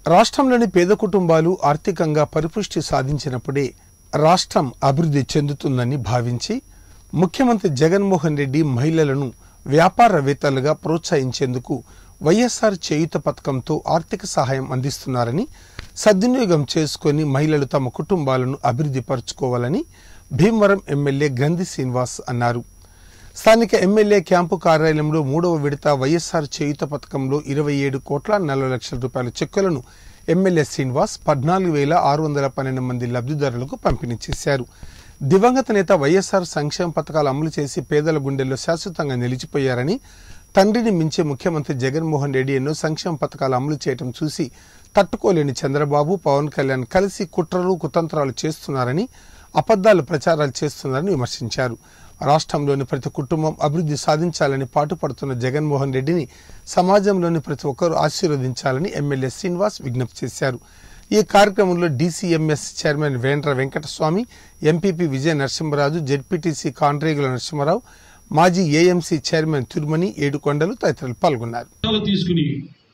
రాష్ట్రంలోని పేద కుటుంబాలు ఆర్థికంగా పరిపుష్టి సాధించినప్పుడే రాష్ట్రం అభివృద్ధి చెందుతుందని భావించి ముఖ్యమంత్రి జగన్మోహన్ రెడ్డి మహిళలను వ్యాపారవేత్తలుగా ప్రోత్సహించేందుకు వైఎస్ఆర్ చేయుత పథకంతో ఆర్థిక సహాయం అందిస్తున్నారని సద్వినియోగం చేసుకొని మహిళలు తమ కుటుంబాలను అభివృద్ధి పరుచుకోవాలని భీమవరం ఎమ్మెల్యే గంధి శ్రీనివాస్ అన్నారు స్థానిక ఎమ్మెల్యే క్యాంపు కార్యాలయంలో మూడవ విడత వైఎస్ఆర్ చేయుత పథకంలో ఇరవై ఏడు కోట్ల నలభై లక్షల రూపాయల చెక్కులను ఎమ్మెల్యే శ్రీనివాస్ పద్నాలుగు వేల ఆరు వందల పన్నెండు మంది లబ్ధిదారులకు పంపిణీ చేశారు దివంగత నేత వైఎస్ఆర్ సంక్షేమ పథకాలు అమలు చేసి పేదల గుండెల్లో శాశ్వతంగా నిలిచిపోయారని తండ్రిని మించే ముఖ్యమంత్రి జగన్మోహన్ రెడ్డి ఎన్నో సంక్షేమ పథకాలు అమలు చేయడం చూసి తట్టుకోలేని చంద్రబాబు పవన్ కళ్యాణ్ కలిసి కుట్రలు కుతంత్రాలు చేస్తున్నారని అబద్దాలు ప్రచారాలు చేస్తున్నారని విమర్శించారు రాష్ట్రంలోని ప్రతి కుటుంబం అభివృద్ధి సాధించాలని పాటుపడుతున్న జగన్మోహన్ రెడ్డిని సమాజంలోని ప్రతి ఒక్కరూ ఆశీర్వదించాలని ఎమ్మెల్యే శ్రీనివాస్ విజ్ఞప్తి చేశారు ఈ కార్యక్రమంలో DCMS chairman Vendra Venkataswamy MPP Vijaya Narasimharaju ZPTC Kandregula Narasimharao మాజీ ఏఎంసీ చైర్మన్ తిరుమణి ఏడుకొండలు తదితరులు పాల్గొన్నారు చట్టాలు తీసుకుని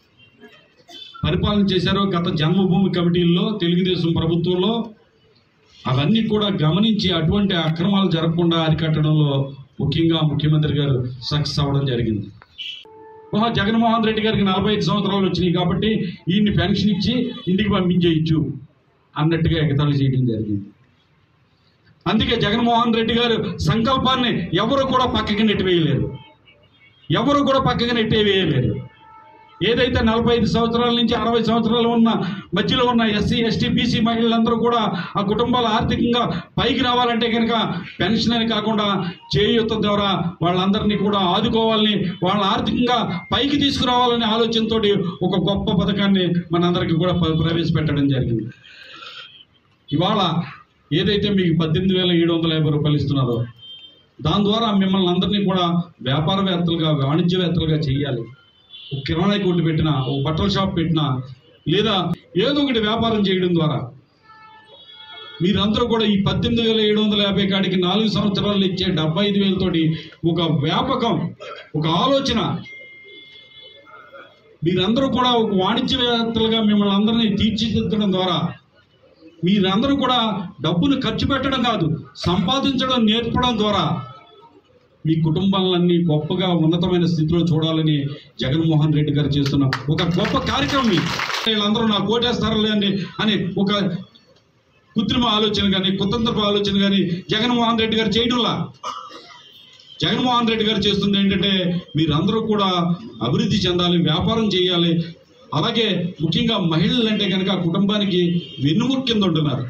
పరిపాలన చేశారో గత జన్మభూమి కమిటీల్లో తెలుగుదేశం ప్రభుత్వంలో అవన్నీ కూడా గమనించి అటువంటి అక్రమాలు జరగకుండా అరికట్టడంలో ముఖ్యంగా ముఖ్యమంత్రి గారు సక్సెస్ అవ్వడం జరిగింది ఓహో జగన్మోహన్ రెడ్డి గారికి నలభై ఐదు సంవత్సరాలు వచ్చినాయి కాబట్టి ఈయన్ని పెన్షన్ ఇచ్చి ఇంటికి పంపించేయచ్చు అన్నట్టుగా ఎగతాళి చేయడం జరిగింది అందుకే జగన్మోహన్ రెడ్డి గారు సంకల్పాన్ని ఎవరు కూడా పక్కకి నెట్టివేయలేరు ఎవరు కూడా పక్కకి నెట్టివేయలేరు ఏదైతే నలభై ఐదు సంవత్సరాల నుంచి అరవై సంవత్సరాలు ఉన్న మధ్యలో ఉన్న ఎస్సీ ఎస్టీ బీసీ మహిళలందరూ కూడా ఆ కుటుంబాలు ఆర్థికంగా పైకి రావాలంటే కనుక పెన్షన్ అని కాకుండా చేయూత ద్వారా వాళ్ళందరినీ కూడా ఆదుకోవాలని వాళ్ళ ఆర్థికంగా పైకి తీసుకురావాలనే ఆలోచనతోటి ఒక గొప్ప పథకాన్ని మనందరికీ కూడా ప్ర- ప్రవేశపెట్టడం జరిగింది ఇవాళ ఏదైతే మీకు పద్దెనిమిది వేల ఏడు వందల యాభై రూపాయలు ఇస్తున్నారో దాని ద్వారా మిమ్మల్ని అందరినీ కూడా వ్యాపారవేత్తలుగా వాణిజ్యవేత్తలుగా చేయాలి ఒక కిరాణా కొట్టు పెట్టినా ఒక బట్టల షాప్ పెట్టినా లేదా ఏదో ఒకటి వ్యాపారం చేయడం ద్వారా మీరందరూ కూడా ఈ పద్దెనిమిది వేల ఏడు వందల యాభై కాడికి నాలుగు సంవత్సరాలు ఇచ్చే డెబ్బై ఐదు వేలతోటి ఒక వ్యాపకం ఒక ఆలోచన మీరందరూ కూడా ఒక వాణిజ్యవేత్తలుగా మిమ్మల్ని అందరినీ తీర్చిదిద్దడం ద్వారా మీరందరూ కూడా డబ్బును ఖర్చు పెట్టడం కాదు సంపాదించడం నేర్పడం ద్వారా మీ కుటుంబాలన్నీ గొప్పగా ఉన్నతమైన స్థితిలో చూడాలని జగన్మోహన్ రెడ్డి గారు చేస్తున్న ఒక గొప్ప కార్యక్రమం ఇది. వీళ్ళందరూ నా కోటేస్తారులే అని అని ఒక కృత్రిమ ఆలోచన కానీ కుతంత్రపు ఆలోచన కానీ జగన్మోహన్ రెడ్డి గారు చేయడంలా జగన్మోహన్ రెడ్డి గారు చేస్తుంది ఏంటంటే మీరందరూ కూడా అభివృద్ధి చెందాలి వ్యాపారం చేయాలి అలాగే ముఖ్యంగా మహిళలు అంటే కనుక కుటుంబానికి వెన్నుముక కింద ఉంటున్నారు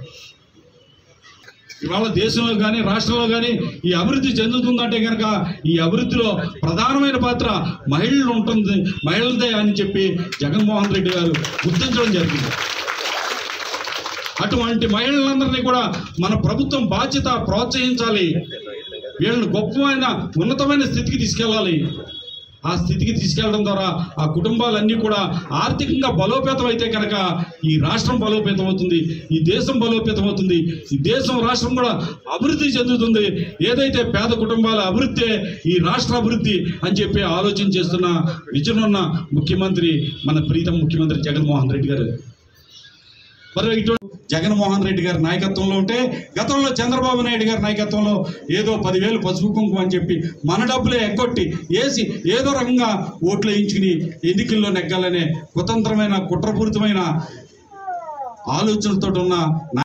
ఇవాళ దేశంలో కానీ రాష్ట్రంలో కానీ ఈ అభివృద్ధి చెందుతుందంటే కనుక ఈ అభివృద్ధిలో ప్రధానమైన పాత్ర మహిళలు ఉంటుంది మహిళలదే అని చెప్పి జగన్మోహన్ రెడ్డి గారు గుర్తించడం జరిగింది అటువంటి మహిళలందరినీ కూడా మన ప్రభుత్వం బాధ్యత ప్రోత్సహించాలి వీళ్ళని గొప్పమైన ఉన్నతమైన స్థితికి తీసుకెళ్ళాలి ఆ స్థితికి తీసుకెళ్ళడం ద్వారా ఆ కుటుంబాలన్నీ కూడా ఆర్థికంగా బలోపేతం అయితే కనుక ఈ రాష్ట్రం బలోపేతం అవుతుంది ఈ దేశం బలోపేతం అవుతుంది ఈ దేశం రాష్ట్రం కూడా అభివృద్ధి చెందుతుంది ఏదైతే పేద కుటుంబాల అభివృద్ధి ఈ రాష్ట్ర అభివృద్ధి అని చెప్పి ఆలోచన చేస్తున్న విజన్ ఉన్న ముఖ్యమంత్రి మన ప్రీతం ముఖ్యమంత్రి జగన్మోహన్ రెడ్డి గారు మరి ఇటు జగన్మోహన్ రెడ్డి గారి నాయకత్వంలో ఉంటే గతంలో చంద్రబాబు నాయుడు గారి నాయకత్వంలో ఏదో పదివేలు పసుపు కుంకుమ అని చెప్పి మన డబ్బులే ఎగ్గొట్టి వేసి ఏదో రకంగా ఓట్లు వేయించుకుని ఎన్నికల్లో నెగ్గాలనే కుతంత్రమైన కుట్రపూరితమైన ఆలోచనలతో ఉన్న